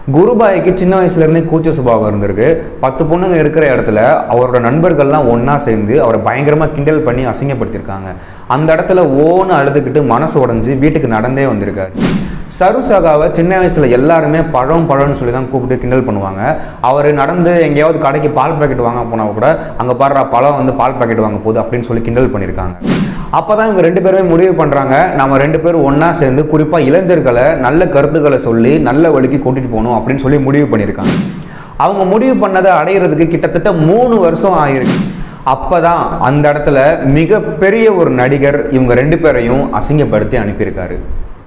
குருபாய்க்கு சின்ன வயசுலேருந்தே கூச்ச சுபாவம் இருந்திருக்கு பத்து பொண்ணுங்க இருக்கிற இடத்துல அவரோட நண்பர்கள்லாம் ஒன்றா சேர்ந்து அவரை பயங்கரமாக கிண்டல் பண்ணி அசிங்கப்படுத்தியிருக்காங்க அந்த இடத்துல ஓன்னு அழுதுகிட்டு மனசு உடஞ்சி வீட்டுக்கு நடந்தே வந்திருக்காரு சரு சகாவை சின்ன வயசில் எல்லாருமே பழம் பழம்னு சொல்லி தான் கூப்பிட்டு கிண்டல் பண்ணுவாங்க அவர் நடந்து எங்கேயாவது கடைக்கு பால் பாக்கெட் வாங்க போனால் கூட அங்கே பாடுற பழம் வந்து பால் பாக்கெட் வாங்க போகுது அப்படின்னு சொல்லி கிண்டல் பண்ணியிருக்காங்க அப்போ தான் இவங்க ரெண்டு பேருமே முடிவு பண்ணுறாங்க நம்ம ரெண்டு பேரும் ஒன்றா சேர்ந்து குறிப்பாக இளைஞர்களை நல்ல கருத்துக்களை சொல்லி நல்ல வழிக்கு கூட்டிகிட்டு போகணும் அப்படின்னு சொல்லி முடிவு பண்ணியிருக்காங்க அவங்க முடிவு பண்ணதை அடையிறதுக்கு கிட்டத்தட்ட மூணு வருஷம் ஆயிருக்கு அப்பதான் அந்த இடத்துல மிகப்பெரிய ஒரு நடிகர் இவங்க ரெண்டு பேரையும் அசிங்கப்படுத்தி அனுப்பியிருக்காரு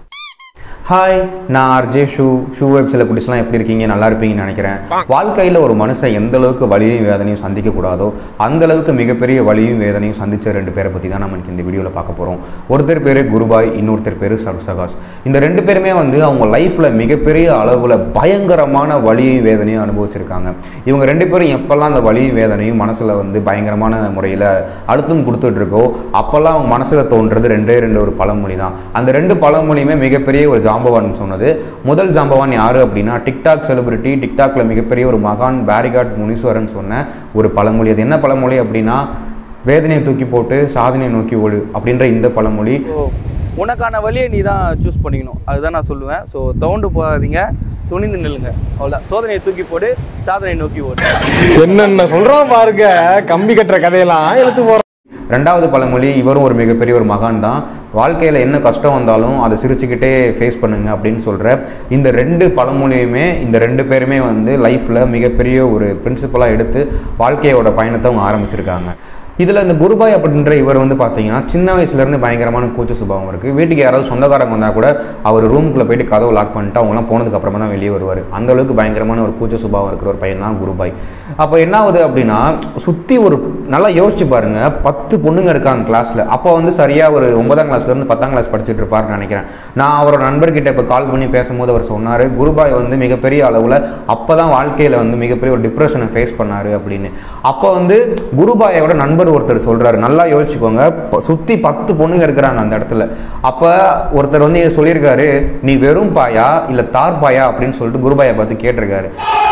ஹாய் நான் ஆர்ஜே ஷூ ஷூ வெப் செலிபிரிட்டிஸ்லாம் எப்படி இருக்கீங்க நல்லா இருப்பீங்கன்னு நினைக்கிறேன் வாழ்க்கையில் ஒரு மனுஷன் எந்த அளவுக்கு வலியும் வேதனையும் சந்திக்கக்கூடாதோ அந்த அளவுக்கு மிகப்பெரிய வலியும் வேதனையும் சந்திச்ச ரெண்டு பேரை பற்றி தான் நம்ம இன்னைக்கு இந்த வீடியோவில் பார்க்க போகிறோம் ஒருத்தர் பேர் குருபாய் இன்னொருத்தர் பேர் சர்சகாஸ் இந்த ரெண்டு பேருமே வந்து அவங்க லைஃப்பில் மிகப்பெரிய அளவில் பயங்கரமான வலியும் வேதனையும் அனுபவிச்சிருக்காங்க இவங்க ரெண்டு பேரும் எப்போல்லாம் அந்த வலியும் வேதனையும் மனசில் வந்து பயங்கரமான முறையில் அழுத்தம் கொடுத்துட்டு இருக்கோ அப்போல்லாம் அவங்க மனசில் தோன்றது ரெண்டே ரெண்டு ஒரு பழமொழி தான் அந்த ரெண்டு பழமொழியுமே மிகப்பெரிய ஒரு ஜாம்பவான் சொன்னது முதல் ஜாம்பவான் யாரு அப்படின்னா டிக்டாக் செலிபிரிட்டி டிக்டாக்ல மிகப்பெரிய ஒரு மகான் பேரிகாட் முனீஸ்வரன் சொன்ன ஒரு பழமொழி அது என்ன பழமொழி அப்படின்னா வேதனையை தூக்கி போட்டு சாதனையை நோக்கி ஓடு அப்படின்ற இந்த பழமொழி ஸோ உனக்கான வழியை நீ தான் சூஸ் பண்ணிக்கணும் அதுதான் நான் சொல்லுவேன் ஸோ தவுண்டு போகாதீங்க துணிந்து நில்லுங்க அவ்வளோதான் சோதனையை தூக்கி போடு சாதனை நோக்கி ஓடு என்னென்ன சொல்றோம் பாருங்க கம்பி கட்டுற கதையெல்லாம் எடுத்து போறோம் ரெண்டாவது பழமொழி இவரும் ஒரு மிகப்பெரிய ஒரு மகான் தான் வாழ்க்கையில் என்ன கஷ்டம் வந்தாலும் அதை சிரிச்சுக்கிட்டே ஃபேஸ் பண்ணுங்க அப்படின்னு சொல்கிற இந்த ரெண்டு பழமொழியுமே இந்த ரெண்டு பேருமே வந்து லைஃப்பில் மிகப்பெரிய ஒரு பிரின்சிபலாக எடுத்து வாழ்க்கையோட பயணத்தை அவங்க ஆரம்பிச்சிருக்காங்க இதில் இந்த குருபாய் அப்படின்ற இவர் வந்து பார்த்தீங்கன்னா சின்ன வயசுலேருந்து பயங்கரமான கூச்ச சுபாவம் இருக்குது வீட்டுக்கு யாராவது சொந்தக்காரங்க வந்தால் கூட அவர் ரூமுக்குள்ளே போயிட்டு கதவை லாக் பண்ணிட்டு அவங்களாம் போனதுக்கு அப்புறமா தான் வெளியே வருவார் அந்த அளவுக்கு பயங்கரமான ஒரு கூச்ச சுபாவம் இருக்கிற ஒரு பையன் தான் குருபாய் அப்போ என்ன ஆகுது அப்படின்னா சுற்றி ஒரு நல்லா யோசிச்சு பாருங்க பத்து பொண்ணுங்க இருக்காங்க கிளாஸில் அப்போ வந்து சரியாக ஒரு ஒன்பதாம் கிளாஸ்லேருந்து பத்தாம் கிளாஸ் படிச்சுட்டு இருப்பாருன்னு நினைக்கிறேன் நான் அவரோட நண்பர்கிட்ட இப்போ கால் பண்ணி பேசும்போது அவர் சொன்னார் குருபாய் வந்து மிகப்பெரிய அளவில் அப்போ தான் வாழ்க்கையில் வந்து மிகப்பெரிய ஒரு டிப்ரெஷனை ஃபேஸ் பண்ணார் அப்படின்னு அப்போ வந்து குருபாயோட நண்பர் ஒருத்தர் சொல்கிறாரு நல்லா யோசிச்சுக்கோங்க ப- சுற்றி பத்து பொண்ணுங்க இருக்கிறாங்க அந்த இடத்துல அப்போ ஒருத்தர் வந்து சொல்லியிருக்காரு நீ வெறும் பாயா இல்லை தார் பாயா அப்படின்னு சொல்லிட்டு குருபாயை பார்த்து கேட்டிருக்காரு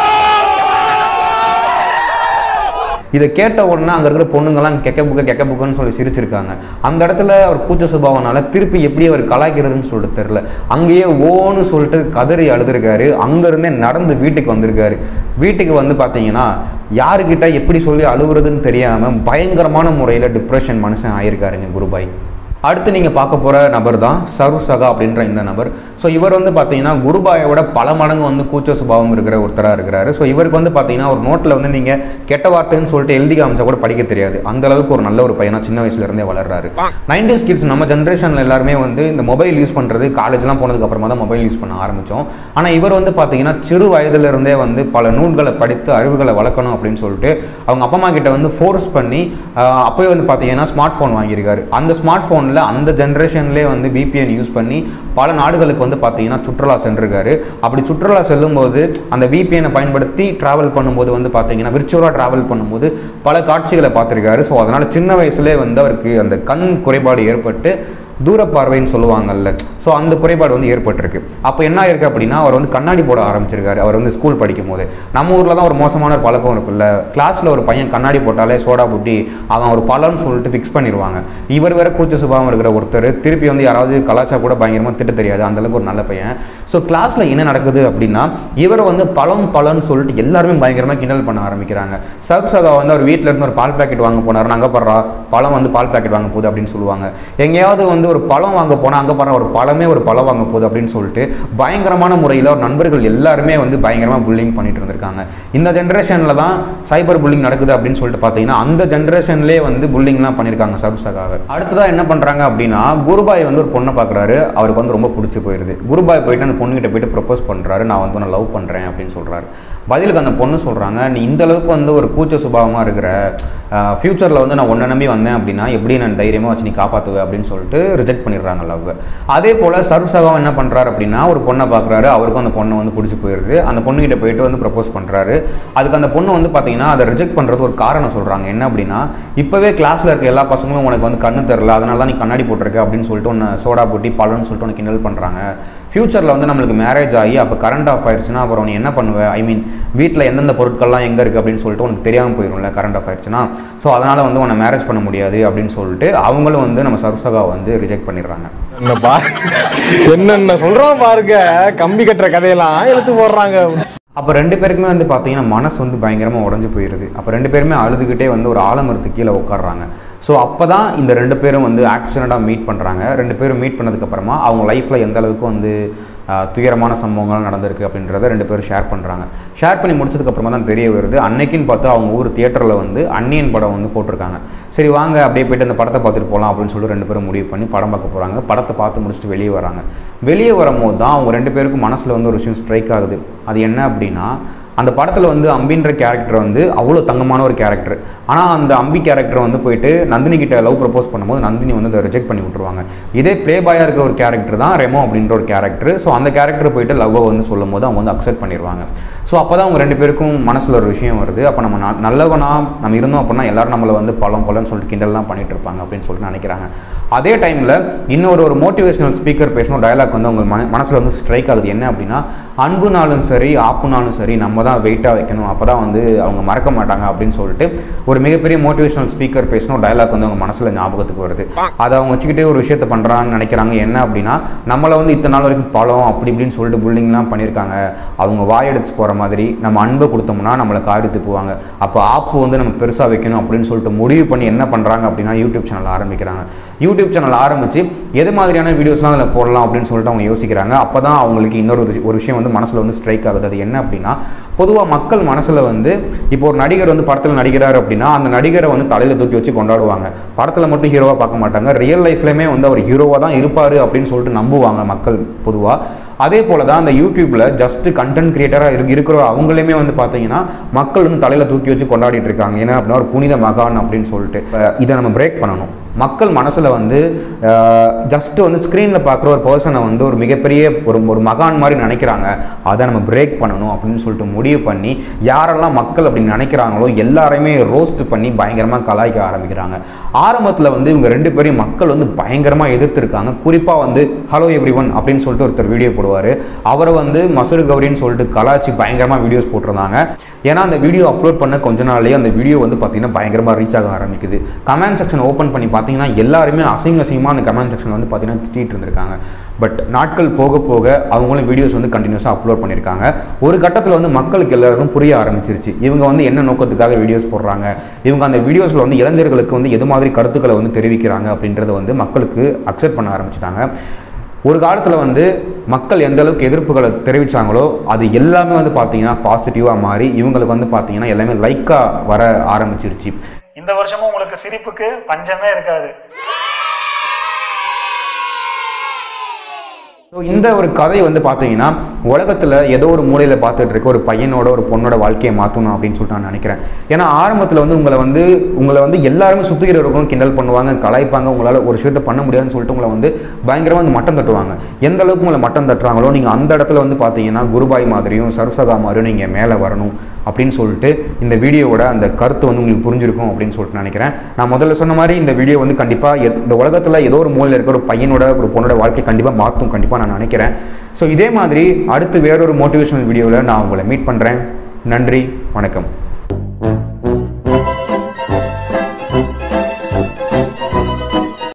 இதை கேட்ட உடனே அங்கே இருக்கிற பொண்ணுங்கெல்லாம் கெக்க புக்க கெக்க புக்கன்னு சொல்லி சிரிச்சிருக்காங்க அந்த இடத்துல அவர் கூச்ச சுபாவனால திருப்பி எப்படி அவர் கலாய்க்கிறதுன்னு சொல்லிட்டு தெரில அங்கேயே ஓன்னு சொல்லிட்டு கதறி அழுதுருக்காரு அங்கேருந்தே நடந்து வீட்டுக்கு வந்திருக்காரு வீட்டுக்கு வந்து பார்த்தீங்கன்னா யாருக்கிட்ட எப்படி சொல்லி அழுகுறதுன்னு தெரியாமல் பயங்கரமான முறையில் டிப்ரெஷன் மனுஷன் ஆயிருக்காருங்க குருபாய் அடுத்து நீங்கள் பார்க்க போகிற நபர் தான் சரு சகா அப்படின்ற இந்த நபர் ஸோ இவர் வந்து பார்த்தீங்கன்னா குருபாயோட பல மடங்கு வந்து கூச்ச சுபாவம் இருக்கிற ஒருத்தராக இருக்கிறாரு ஸோ இவருக்கு வந்து பார்த்தீங்கன்னா ஒரு நோட்டில் வந்து நீங்கள் கெட்ட வார்த்தைன்னு சொல்லிட்டு எழுதி காமிச்சா கூட படிக்க தெரியாது அந்த அளவுக்கு ஒரு நல்ல ஒரு பையனா சின்ன வயசுலேருந்தே வளர்றாரு நைன்டிஸ் கிட்ஸ் நம்ம ஜென்ரேஷனில் எல்லாருமே வந்து இந்த மொபைல் யூஸ் பண்ணுறது காலேஜ்லாம் போனதுக்கு அப்புறமா தான் மொபைல் யூஸ் பண்ண ஆரம்பித்தோம் ஆனால் இவர் வந்து பார்த்தீங்கன்னா சிறு வயதிலிருந்தே வந்து பல நூல்களை படித்து அறிவுகளை வளர்க்கணும் அப்படின்னு சொல்லிட்டு அவங்க அப்பா அம்மா கிட்ட வந்து ஃபோர்ஸ் பண்ணி ஆஹ், அப்போயே வந்து பார்த்தீங்கன்னா ஸ்மார்ட் ஃபோன் வாங்கியிருக்காரு அந்த ஸ்மார்ட் ஃபோனில் அந்த ஜென்ரேஷன்லேயே வந்து VPN யூஸ் பண்ணி பல நாடுகளுக்கு வந்து பார்த்தீங்கன்னா சுற்றுலா சென்றிருக்காரு அப்படி சுற்றுலா செல்லும்போது அந்த VPN-ஐ பயன்படுத்தி ட்ராவல் பண்ணும்போது வந்து பார்த்தீங்கன்னா விர்ச்சுவலாக ட்ராவல் பண்ணும்போது பல காட்சிகளை பார்த்துருக்காரு ஸோ அதனால் சின்ன வயசுலேயே வந்து அவருக்கு அந்த கண் குறைபாடு ஏற்பட்டு தூர பார்வைன்னு சொல்லுவாங்கல்ல ஸோ அந்த குறைபாடு வந்து ஏற்பட்டிருக்கு அப்போ என்ன ஆயிருக்கு அப்படின்னா அவர் வந்து கண்ணாடி போட ஆரம்பிச்சிருக்காரு அவர் வந்து ஸ்கூல் படிக்கும் போது நம்ம ஊரில் தான் ஒரு மோசமான ஒரு பழக்கம் இருக்குல்ல கிளாஸில் ஒரு பையன் கண்ணாடி போட்டாலே சோடா புட்டி அவன் ஒரு பழம்னு சொல்லிட்டு ஃபிக்ஸ் பண்ணிடுவாங்க இவர் வேற கூச்ச சுபாவம் இருக்கிற ஒருத்தர் திருப்பி வந்து யாராவது கலாச்சா கூட பயங்கரமாக திட்ட தெரியாது அந்த அளவுக்கு ஒரு நல்ல பையன் ஸோ கிளாஸில் என்ன நடக்குது அப்படின்னா இவர் வந்து பழம் பழம்னு சொல்லிட்டு எல்லாருமே பயங்கரமாக கிண்டல் பண்ண ஆரம்பிக்கிறாங்க சர்வ் சகா வந்து அவர் வீட்டில் இருந்து ஒரு பால் பாக்கெட் வாங்க போனார் அங்கே படுறா பழம் வந்து பால் பாக்கெட் வாங்க போகுது அப்படின்னு சொல்லுவாங்க எங்கேயாவது வந்து ஒரு பழம் வாங்க போனால் அங்கே பாரு ஒரு பழமே ஒரு பழம் வாங்க போகுது அப்படின்னு சொல்லிட்டு பயங்கரமான முறையில் ஒரு நண்பர்கள் எல்லாருமே வந்து பயங்கரமாக புல்லிங் பண்ணிட்டு இருந்திருக்காங்க இந்த ஜென்ரேஷனில் தான் சைபர் புல்லிங் நடக்குது அப்படின்னு சொல்லிட்டு பார்த்தீங்கன்னா அந்த ஜென்ரேஷன்லேயே வந்து புல்லிங்லாம் பண்ணியிருக்காங்க சர்வ் சகாவை அடுத்ததாக என்ன பண்ணுறாங்க அப்படின்னா குருபாய் வந்து ஒரு பொண்ணை பார்க்குறாரு அவருக்கு வந்து ரொம்ப பிடிச்சி போயிடுது குருபாய் போயிட்டு அந்த பொண்ணுகிட்ட போயிட்டு ப்ரப்போஸ் பண்ணுறாரு நான் வந்து உன்னை லவ் பண்ணுறேன் அப்படின்னு சொல்கிறாரு பதிலுக்கு அந்த பொண்ணு சொல்கிறாங்க நீ இந்த அளவுக்கு வந்து ஒரு கூச்ச சுபாவமாக இருக்கிற ஃப்யூச்சரில் வந்து நான் உன்னை நம்பி வந்தேன் அப்படின்னா எப்படி நான் தைரியமாக வச்சு நீ காப்பாற்றுவேன் அப்படின்னு சொல்லிட்டு ரிஜெக்ட் பண்ணிடுறாங்க லவ் அதே போல் சர்வசகம் என்ன பண்ணுறாரு அப்படின்னா ஒரு பொண்ணை பார்க்குறாரு அவருக்கும் அந்த பொண்ணை வந்து பிடிச்சி போயிடுது அந்த பொண்ணுகிட்ட போயிட்டு வந்து ப்ரப்போஸ் பண்ணுறாரு அதுக்கு அந்த பொண்ணு வந்து பார்த்தீங்கன்னா அதை ரிஜெக்ட் பண்ணுறது ஒரு காரணம் சொல்கிறாங்க என்ன அப்படின்னா இப்போவே கிளாஸில் இருக்க எல்லா பசங்களும் உனக்கு வந்து கண்ணு தெரில அதனால தான் நீ கண்ணாடி போட்டிருக்க அப்படின்னு சொல்லிட்டு உன்னை சோடா போட்டி பழம்னு சொல்லிட்டு உனக்கு கிண்டல் பண்ணுறாங்க ஃப்யூச்சரில் வந்து நம்மளுக்கு மேரேஜ் ஆகி அப்போ கரண்ட் ஆஃப் ஆயிடுச்சுன்னா அப்புறம் நீ என்ன பண்ணுவ ஐ மீன் வீட்டில் எந்தெந்த பொருட்கள்லாம் எங்கே இருக்குது அப்படின்னு சொல்லிட்டு உனக்கு தெரியாமல் போயிடும்ல கரண்ட் ஆஃப் ஆயிடுச்சுன்னா ஸோ அதனால் வந்து உன்னை மேரேஜ் பண்ண முடியாது அப்படின்னு சொல்லிட்டு அவங்களும் வந்து நம்ம சருசகாவை வந்து ரிஜெக்ட் பண்ணிடுறாங்க என்னப்பா என்னென்ன சொல்றோம் பாருங்க கம்பி கட்டுற கதையெல்லாம் எடுத்து போடுறாங்க அப்போ ரெண்டு பேருக்குமே வந்து பார்த்தீங்கன்னா மனசு வந்து பயங்கரமாக உடஞ்சி போயிடுது அப்போ ரெண்டு பேருமே அழுதுகிட்டே வந்து ஒரு ஆலமரத்துக்கு கீழே உட்காடுறாங்க ஸோ அப்போ தான் இந்த ரெண்டு பேரும் வந்து ஆக்சிடெண்ட்டாக மீட் பண்ணுறாங்க ரெண்டு பேரும் மீட் பண்ணதுக்கப்புறமா அவங்க லைஃப்பில் எந்த அளவுக்கு வந்து ஆஹ், துயரமான சம்பவங்கள் நடந்திருக்கு அப்படின்றத ரெண்டு பேரும் ஷேர் பண்ணுறாங்க ஷேர் பண்ணி முடிச்சதுக்கப்புறமா தான் தெரிய வருது அன்னைக்குன்னு பார்த்தா அவங்க ஊர் தியேட்டரில் வந்து அன்னியன் படம் வந்து போட்டிருக்காங்க சரி வாங்க அப்படியே போயிட்டு அந்த படத்தை பார்த்துட்டு போகலாம் அப்படின்னு சொல்லிட்டு ரெண்டு பேரும் முடிவு பண்ணி படம் பார்க்க போகிறாங்க படத்தை பார்த்து முடிச்சுட்டு வெளியே வராங்க வெளியே வரும்போது தான் அவங்க ரெண்டு பேருக்கும் மனசில் வந்து ஒரு விஷயம் ஸ்ட்ரைக் ஆகுது அது என்ன அப்படின்னா அந்த படத்தில் வந்து அம்பின்ற கேரக்டர் வந்து அவ்வளோ தங்கமான ஒரு கேரக்டர் ஆனால் அந்த அம்பி கேரக்டர் வந்து போயிட்டு நந்தினி கிட்ட லவ் ப்ரப்போஸ் பண்ணும்போது நந்தினி வந்து அதை ரிஜெக்ட் பண்ணி விட்டுருவாங்க இதே ப்ளே பாயாக இருக்கிற ஒரு கேரக்டர் தான் ரெமோ அப்படின்ற ஒரு கேரக்டர் ஸோ அந்த கேரக்டர் போயிட்டு லவ்வை வந்து சொல்லும் போது அவங்க வந்து அக்செப்ட் பண்ணிடுவாங்க ஸோ அப்போ தான் அவங்க ரெண்டு பேருக்கும் மனசில் ஒரு விஷயம் வருது அப்போ நம்ம ந- நல்லவனா நம்ம இருந்தோம் அப்படின்னா எல்லாரும் நம்மளை வந்து பழம் பழம்னு சொல்லிட்டு கிண்டல் தான் பண்ணிட்டு இருப்பாங்க அப்படின்னு சொல்லிட்டு நினைக்கிறாங்க அதே டைமில் இன்னொரு ஒரு மோட்டிவேஷனல் ஸ்பீக்கர் பேசணும் டயலாக் வந்து அவங்க மன மனசில் வந்து ஸ்ட்ரைக் ஆகுது என்ன அப்படின்னா அன்புனாலும் சரி ஆப்புனாலும் சரி நம்ம தான் வெயிட்டாக வைக்கணும் அப்போ தான் வந்து அவங்க மறக்க மாட்டாங்க அப்படின்னு சொல்லிட்டு ஒரு மிகப்பெரிய மோட்டிவேஷனல் ஸ்பீக்கர் பேசணும் டயலாக் வந்து அவங்க மனசில் ஞாபகத்துக்கு வருது அதை அவங்க வச்சுக்கிட்டே ஒரு விஷயத்த பண்ணுறான்னு நினைக்கிறாங்க என்ன அப்படின்னா நம்மளை வந்து இத்தனை நாள் வரைக்கும் பழம் அப்படி இப்படின்னு சொல்லிட்டு புல்லிங்லாம் பண்ணியிருக்காங்க அவங்க வாயடிச்சு போகிற மாதிரி நம்ம அன்பை கொடுத்தோம்னா நம்மளை காரி துப்புவாங்க அப்போ ஆப்பு வந்து நம்ம பெருசாக வைக்கணும் அப்படின்னு சொல்லிட்டு முடிவு பண்ணி என்ன பண்ணுறாங்க அப்படின்னா யூடியூப் சேனல் ஆரம்பிக்கிறாங்க யூடியூப் சேனல் ஆரம்பித்து எது மாதிரியான வீடியோஸ்லாம் அதில் போடலாம் அப்படின்னு சொல்லிட்டு அவங்க யோசிக்கிறாங்க அப்போ தான் அவங்களுக்கு இன்னொரு ஒரு ஒரு விஷயம் வந்து மனசில் வந்து ஸ்ட்ரைக் ஆகுது அது என்ன அப்படின்னா பொதுவாக மக்கள் மனசில் வந்து இப்போ ஒரு நடிகர் வந்து படத்தில் நடிக்கிறார் அப்படின்னா அந்த நடிகரை வந்து தலையில் தூக்கி வச்சு கொண்டாடுவாங்க படத்தில் மட்டும் ஹீரோவாக பார்க்க மாட்டாங்க ரியல் லைஃப்லையுமே வந்து அவர் ஹீரோவாக தான் இருப்பார் அப்படின்னு சொல்லிட்டு நம்புவாங்க மக்கள் பொதுவாக அதே போல தான் அந்த யூடியூப்பில் ஜஸ்ட் கண்டென்ட் கிரியேட்டராக இரு இருக்கிற அவங்களையுமே வந்து பார்த்தீங்கன்னா மக்கள் வந்து தலையில் தூக்கி வச்சு கொண்டாடிட்டு இருக்காங்க ஏன்னா அப்படின்னா ஒரு புனித மகான் அப்படின்னு சொல்லிட்டு அஹ் இதை நம்ம பிரேக் பண்ணணும் மக்கள் மனசில் வந்து ஜஸ்ட் வந்து ஸ்க்ரீனில் பார்க்குற ஒரு பர்சனை வந்து ஒரு மிகப்பெரிய ஒரு ஒரு மகான் மாதிரி நினைக்கிறாங்க அதை நம்ம பிரேக் பண்ணணும் அப்படின்னு சொல்லிட்டு முடிவு பண்ணி யாரெல்லாம் மக்கள் அப்படி நினைக்கிறாங்களோ எல்லாரையுமே ரோஸ்ட் பண்ணி பயங்கரமாக கலாய்க்க ஆரம்பிக்கிறாங்க ஆரம்பத்தில் வந்து இவங்க ரெண்டு பேரையும் மக்கள் வந்து பயங்கரமாக எதிர்த்திருக்காங்க குறிப்பாக வந்து ஹலோ எவ்ரி ஒன் அப்படின்னு சொல்லிட்டு ஒருத்தர் வீடியோ போடுவார் அவரை வந்து மசூரு கௌரின்னு சொல்லிட்டு கலாய்ச்சி பயங்கரமாக வீடியோஸ் போட்டிருந்தாங்க ஏன்னா அந்த வீடியோ அப்லோட் பண்ண கொஞ்ச நாள்லயே அந்த வீடியோ வந்து பார்த்தீங்கன்னா பயங்கரமாக ரீச் ஆக ஆரம்பிக்குது கமெண்ட் செக்ஷன் ஓப்பன் பண்ணி பார்த்தீங்கன்னா எல்லாருமே அசிங்க அசிங்கமாக அந்த கமெண்ட் செக்ஷன் வந்து பார்த்தீங்கன்னா திட்டிட்டு இருந்திருக்காங்க பட் நாட்கள் போக போக அவங்களும் வீடியோஸ் வந்து கண்டினியூஸாக அப்லோட் பண்ணியிருக்காங்க ஒரு கட்டத்தில் வந்து மக்களுக்கு எல்லாருக்கும் புரிய ஆரம்பிச்சிருச்சு இவங்க வந்து என்ன நோக்கத்துக்காக வீடியோஸ் போடுறாங்க இவங்க அந்த வீடியோஸில் வந்து இளைஞர்களுக்கு வந்து எது மாதிரி கருத்துக்களை வந்து தெரிவிக்கிறாங்க அப்படின்றத வந்து மக்களுக்கு அக்செப்ட் பண்ண ஆரம்பிச்சிட்டாங்க ஒரு காலத்தில் வந்து மக்கள் எந்த அளவுக்கு எதிர்ப்புகளை தெரிவித்தாங்களோ அது எல்லாமே வந்து பார்த்தீங்கன்னா பாசிட்டிவாக மாறி இவங்களுக்கு வந்து பார்த்தீங்கன்னா எல்லாமே லைக்காக வர ஆரம்பிச்சிருச்சு இந்த வருஷமும் உங்களுக்கு சிரிப்புக்கு பஞ்சமே இருக்காது ஸோ இந்த ஒரு கதை வந்து பார்த்தீங்கன்னா உலகத்தில் ஏதோ ஒரு மூலையில் பார்த்துட்டு இருக்க ஒரு பையனோட ஒரு பொண்ணோட வாழ்க்கையை மாற்றணும் அப்படின்னு சொல்லிட்டு நான் நினைக்கிறேன் ஏன்னா ஆரம்பத்தில் வந்து உங்களை வந்து உங்களை வந்து எல்லாருமே சுற்றுகிற இருக்கும் கிண்டல் பண்ணுவாங்க கலாய்ப்பாங்க உங்களால் ஒரு விஷயத்தை பண்ண முடியாதுன்னு சொல்லிட்டு உங்களை வந்து பயங்கரமாக வந்து மட்டம் தட்டுவாங்க எந்த அளவுக்கு உங்களை மட்டம் தட்டுறாங்களோ நீங்கள் அந்த இடத்துல வந்து பார்த்தீங்கன்னா குருபாய் மாதிரியும் சர்சகா மாதிரியும் நீங்கள் மேலே வரணும் அப்படின்னு சொல்லிட்டு இந்த வீடியோவோட அந்த கருத்து வந்து உங்களுக்கு புரிஞ்சிருக்கும் அப்படின்னு சொல்லிட்டு நினைக்கிறேன் நான் முதல்ல சொன்ன மாதிரி இந்த வீடியோ வந்து கண்டிப்பாக இந்த உலகத்தில் ஏதோ ஒரு மூலையில் இருக்க ஒரு பையனோட ஒரு பொண்ணோட வாழ்க்கை கண்டிப்பாக மாற்றும் கண்டிப்பாக நான் நினைக்கிறேன் ஸோ இதே மாதிரி அடுத்து வேறொரு மோட்டிவேஷனல் வீடியோவில் நான் உங்களை மீட் பண்ணுறேன் நன்றி வணக்கம்